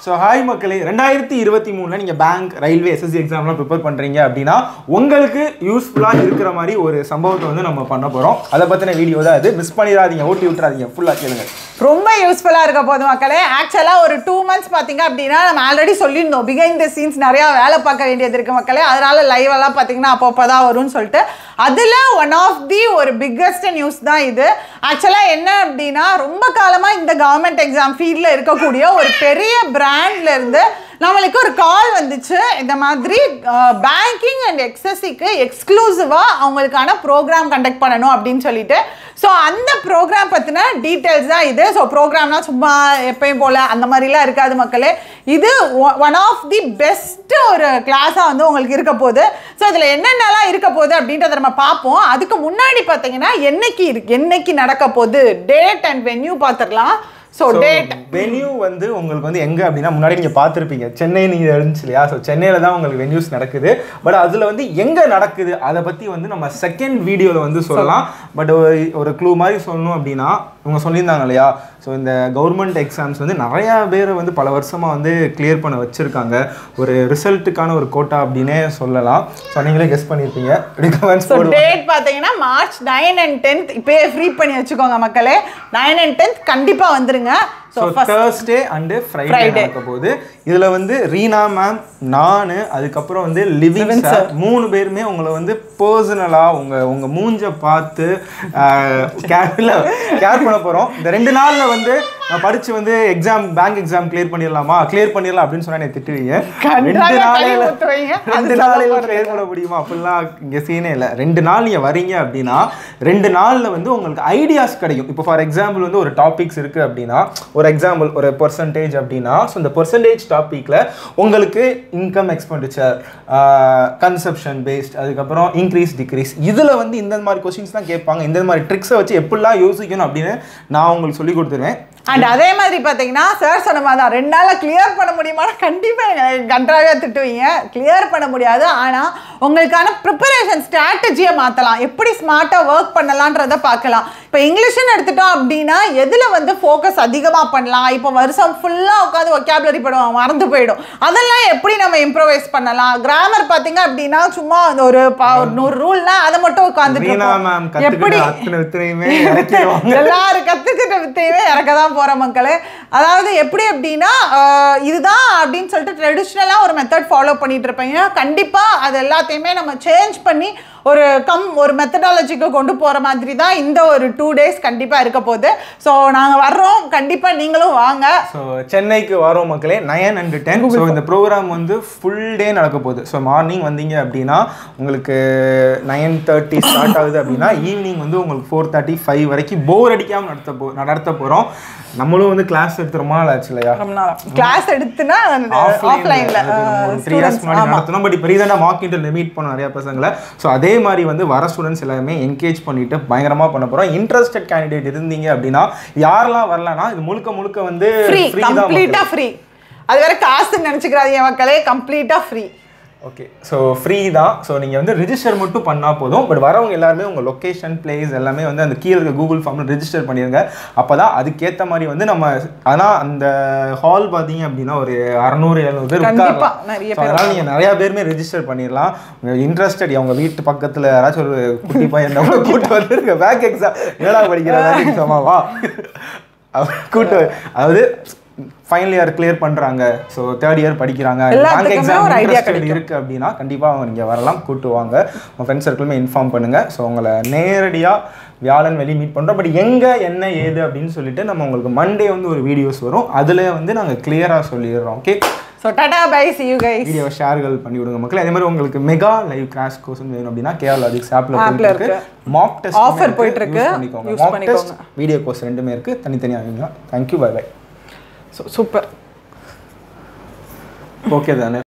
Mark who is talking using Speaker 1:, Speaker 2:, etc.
Speaker 1: So hi மக்களே ரெண்டாயிரத்தி இருபத்தி மூணில் நீங்கள் பேங்க் ரயில்வே எஸ்எஸ்சி எக்ஸாம்லாம் ப்ரிப்பேர் பண்ணுறீங்க அப்படின்னா உங்களுக்கு யூஸ்ஃபுல்லாக இருக்கிற மாதிரி ஒரு சம்பவத்தை வந்து நம்ம பண்ண போகிறோம் அதை பற்றின வீடியோ தான் இது மிஸ் பண்ணிடாதீங்க ஓட்டி விட்டுறாதீங்க ஃபுல்லாக கேளுங்க
Speaker 2: ரொம்ப யூஸ்ஃபுல்லாக இருக்க போது மக்களே ஆக்சுவலாக ஒரு டூ மந்த்ஸ் பார்த்தீங்க அப்படின்னா நம்ம ஆல்ரெடி சொல்லியிருந்தோம் பிஹைண்ட் த சீன்ஸ் நிறையா வேலை பார்க்க வேண்டியது இருக்கு மக்களே அதனால லைவ் எல்லாம் பார்த்தீங்கன்னா அப்பப்போ தான் வரும்னு சொல்லிட்டு அதில் ஒன் ஆஃப் தி ஒரு பிக்கஸ்ட் நியூஸ் தான் இது ஆக்சுவலாக என்ன அப்படின்னா ரொம்ப காலமாக இந்த கவர்மெண்ட் எக்ஸாம் ஃபீல்டில் இருக்கக்கூடிய ஒரு பெரிய பிராண்ட்ல இருந்து நம்மளுக்கு ஒரு கால் வந்துச்சு இந்த மாதிரி பேங்கிங் அண்ட் எக்ஸசிக்கு எக்ஸ்க்ளூசிவாக அவங்களுக்கான ப்ரோக்ராம் கண்டக்ட் பண்ணணும் அப்படின்னு சொல்லிட்டு ஸோ அந்த ப்ரோக்ராம் பற்றின டீட்டெயில்ஸ் தான் இது ஸோ ப்ரோக்ராம்லாம் சும்மா எப்பயும் போல் அந்த மாதிரிலாம் இருக்காது மக்களே இது ஒன் ஆஃப் தி பெஸ்ட் ஒரு கிளாஸாக வந்து உங்களுக்கு இருக்க போகுது ஸோ இதில் என்னென்னலாம் இருக்க போகுது அப்படின்றத நம்ம பார்ப்போம் அதுக்கு முன்னாடி பார்த்தீங்கன்னா என்னைக்கு இருக்கு என்னைக்கு நடக்க போகுது டேட் அண்ட் வென்யூ பார்த்துடலாம் ஸோ டேட்
Speaker 1: வென்யூ வந்து உங்களுக்கு வந்து எங்கே அப்படின்னா முன்னாடி நீங்கள் பார்த்துருப்பீங்க சென்னை நீங்கள் இருந்துச்சு இல்லையா ஸோ சென்னையில் தான் உங்களுக்கு வென்யூஸ் நடக்குது பட் அதில் வந்து எங்கே நடக்குது அதை பற்றி வந்து நம்ம செகண்ட் வீடியோவில் வந்து சொல்லலாம் பட் ஒரு ஒரு க்ளூ மாதிரி சொல்லணும் அப்படின்னா இவங்க சொல்லியிருந்தாங்க இல்லையா ஸோ இந்த கவர்மெண்ட் எக்ஸாம்ஸ் வந்து நிறையா பேர் வந்து பல வருஷமாக வந்து கிளியர் பண்ண வச்சுருக்காங்க ஒரு ரிசல்ட்டுக்கான ஒரு கோட்டா அப்படின்னே சொல்லலாம் ஸோ நீங்களே கெஸ் பண்ணியிருப்பீங்க கமெண்ட்ஸ்
Speaker 2: ஸோ
Speaker 1: போடுவோம்
Speaker 2: டேட் பார்த்தீங்கன்னா மார்ச் நைன் அண்ட் டென்த் இப்போயே ஃப்ரீ பண்ணி வச்சுக்கோங்க மக்களே நைன் அண்ட் டென்த் கண்டிப்பாக வந்துருங்க so
Speaker 1: so Thursday and Friday
Speaker 2: Friday.
Speaker 1: நடக்க போகுது இதில் வந்து ரீனா மேம் நான் அதுக்கப்புறம் வந்து லிவிங் சார் மூணு பேருமே உங்களை வந்து பர்சனலாக உங்கள் உங்கள் மூஞ்ச பார்த்து கேரில் கேர் பண்ண போகிறோம் இந்த ரெண்டு நாளில் வந்து நான் படித்து வந்து எக்ஸாம் பேங்க் எக்ஸாம் கிளியர் பண்ணிடலாமா கிளியர் பண்ணிடலாம் அப்படின்னு சொன்னா என்னை திட்டுவீங்க ரெண்டு
Speaker 2: கண்டிப்பா கை
Speaker 1: நாளையில
Speaker 2: ஊத்துவீங்க. அது
Speaker 1: ரெண்டு
Speaker 2: சொல்ல
Speaker 1: நாளையில
Speaker 2: போறது
Speaker 1: கிளியர் பண்ண முடியுமா அப்படிலாம் இங்கே சீனே இல்லை ரெண்டு நாள் நீங்கள் வரீங்க அப்படின்னா ரெண்டு நாளில் வந்து உங்களுக்கு ஐடியாஸ் கிடைக்கும் இப்போ ஃபார் எக்ஸாம்பிள் வந்து ஒரு டாபிக்ஸ் இருக்குது அப்படின்னா ஒரு எக்ஸாம்பிள் ஒரு பர்சன்டேஜ் அப்படின்னா ஸோ இந்த பர்சன்டேஜ் டாப்பிக்கில் உங்களுக்கு இன்கம் எக்ஸ்பெண்டிச்சர் கன்சப்ஷன் பேஸ்ட் அதுக்கப்புறம் இன்க்ரீஸ் டிக்ரீஸ் இதில் வந்து இந்த மாதிரி கொஸ்டின்ஸ் தான் கேட்பாங்க இந்த மாதிரி ட்ரிக்ஸை வச்சு எப்படிலாம் யோசிக்கணும் அப்படின்னு நான் உங்களுக்கு சொல்லி கொடுத்துருவேன்
Speaker 2: அண்ட் அதே மாதிரி பார்த்தீங்கன்னா சார் சொன்ன மாதிரி தான் ரெண்டு நாளில் கிளியர் பண்ண முடியுமானா கண்டிப்பாக கன்றாவே திட்டுவீங்க கிளியர் பண்ண முடியாது ஆனால் உங்களுக்கான ப்ரிப்பரேஷன் ஸ்ட்ராட்டஜியை மாற்றலாம் எப்படி ஸ்மார்ட்டாக ஒர்க் பண்ணலான்றதை பார்க்கலாம் இப்போ இங்கிலீஷ்னு எடுத்துட்டோம் அப்படின்னா எதில் வந்து ஃபோக்கஸ் அதிகமாக பண்ணலாம் இப்போ வருஷம் ஃபுல்லாக உட்காந்து ஒக்காபுலரி பண்ணுவாங்க மறந்து போயிடும் அதெல்லாம் எப்படி நம்ம இம்ப்ரோவைஸ் பண்ணலாம் கிராமர் பார்த்தீங்க அப்படின்னா சும்மா அந்த ஒரு ப- ஒரு நூறு ரூல்னா அதை மட்டும் உட்காந்துட்டு
Speaker 1: ரீனா மேம்
Speaker 2: இருப்போம். எப்படி
Speaker 1: கற்றுக்கிட்ட அத்தனை வித்தனையுமே இறக்கிடுவாங்க
Speaker 2: எல்லாரும் கத்துக்கிட்ட வித்தையுமே இறக்க தான் போற மக்களே அதாவது எப்படி அப்படின்னா ஆஹ், இதுதான் அப்படின்னு சொல்லிட்டு ட்ரெடிஷ்னலாக ஒரு மெத்தட் ஃபாலோ பண்ணிட்டு இருப்பீங்க கண்டிப்பா அது எல்லாத்தையுமே நம்ம சேஞ்ச் பண்ணி ஒரு கம் ஒரு மெத்தடாலஜிக்கு கொண்டு போற மாதிரி தான் இந்த ஒரு டூ டேஸ் கண்டிப்பா இருக்க போகுது ஸோ நாங்க வர்றோம் கண்டிப்பா நீங்களும் வாங்க
Speaker 1: ஸோ சென்னைக்கு வரோம் மக்களே நயன் அண்ட் டென் ஸோ இந்த ப்ரோக்ராம் வந்து ஃபுல் டே நடக்க போகுது ஸோ மார்னிங் வந்தீங்க அப்படின்னா உங்களுக்கு நைன் தேர்ட்டி ஸ்டார்ட் ஆகுது அப்படின்னா ஈவினிங் வந்து உங்களுக்கு ஃபோர் தேர்ட்டி ஃபைவ் வரைக்கும் போர் அடிக்காமல் நடத்த போ நடத்த போகிறோம் நம்மளும் வந்து கிளாஸ் எடுத்து ரொம்ப நாள் ஆச்சு இல்லையா
Speaker 2: ரொம்ப நாளா கிளாஸ் எடுத்துனா ஆஃப்லைன்ல
Speaker 1: த்ரீ இயர்ஸ் முன்னாடி நடத்தணும் பட் இப்போ ரீசெண்டாக மார்க் இன்டர்ல மீட் பண்ணோம் நிறைய பசங்களை ஸோ அதே மாதிரி வந்து வர ஸ்டூடெண்ட்ஸ் எல்லாமே என்கேஜ் பண்ணிட்டு பயங்கரமாக பண்ண போகிறோம் இன்ட்ரெஸ்டட் கேண்டிடேட் இருந்தீங்க அப்படின்னா யாரெல்லாம் வரலன்னா இது முழுக்க முழுக்க வந்து
Speaker 2: ஃப்ரீ
Speaker 1: free தான் மக்களே.
Speaker 2: கம்ப்ளீட்டா ஃப்ரீ அது வேற காசு நினைச்சுக்கிறாதீங்க மக்களே completely free
Speaker 1: okay so free தான் ஸோ நீங்கள் வந்து ரிஜிஸ்டர் மட்டும் பண்ணால் போதும் பட் வரவங்க எல்லாருமே உங்கள் லொக்கேஷன் பிளேஸ் எல்லாமே வந்து அந்த கீழே இருக்க கூகுள் ஃபார்மில் ரெஜிஸ்டர் பண்ணிடுங்க அப்போ தான் அதுக்கேற்ற மாதிரி வந்து நம்ம ஆனால் அந்த ஹால் பார்த்தீங்க அப்படின்னா ஒரு அறநூறு எழுநூறு பேர்
Speaker 2: கண்டிப்பா,
Speaker 1: உட்காரலாம்
Speaker 2: நிறைய
Speaker 1: So, அதனால நீங்கள் நிறையா பேருமே ரெஜிஸ்டர் பண்ணிடலாம் இன்ட்ரெஸ்டட் அவங்க வீட்டு பக்கத்தில் யாராச்சும் ஒரு குட்டி பையன் நம்ம கூட்டு வந்துருக்க பேக் எக்ஸாம் ஏழா படிக்கிறதா எக்ஸாமாவா கூட்டு அதாவது ஃபைனல் இயர் கிளியர் பண்றாங்க ஸோ தேர்ட் இயர் படிக்கிறாங்க பேங்க்
Speaker 2: எல்லாத்துக்குமே
Speaker 1: எக்ஸாம்
Speaker 2: ஒரு idea
Speaker 1: இன்ட்ரெஸ்டட் இருக்கு அப்படின்னா கண்டிப்பா அவங்க நீங்க வரலாம் கூட்டு வாங்க உங்க ஃப்ரெண்ட்ஸ் சர்க்கிளுமே இன்ஃபார்ம் பண்ணுங்க ஸோ உங்களை நேரடியா வியாழன் வெளி மீட் பண்றோம் பட் எங்க என்ன ஏது அப்படின்னு சொல்லிட்டு நம்ம உங்களுக்கு மண்டே வந்து ஒரு வீடியோஸ் வரும் அதுல வந்து நாங்க கிளியரா சொல்லிடுறோம் okay
Speaker 2: so tata bye see you guys
Speaker 1: video ஷேர்கள் பண்ணி விடுங்க மக்கள் அதே மாதிரி உங்களுக்கு மெகா லைவ் கிராஷ் கோர்ஸ் வேணும் அப்படின்னா கேஆர் லாஜிக்ஸ் ஆப்ல
Speaker 2: App ல
Speaker 1: போயிட்டு இருக்கு மாக் டெஸ்ட்
Speaker 2: Offer போயிட்டு இருக்கு.
Speaker 1: பண்ணிக்கோங்க
Speaker 2: Use
Speaker 1: மாக்
Speaker 2: பண்ணிக்கோங்க.
Speaker 1: டெஸ்ட் வீடியோ கோர்ஸ் ரெண்டுமே இருக்கு தனித்தனியாக வாங்கிக்கலாம் thank you bye bye
Speaker 2: so super
Speaker 1: okay தானே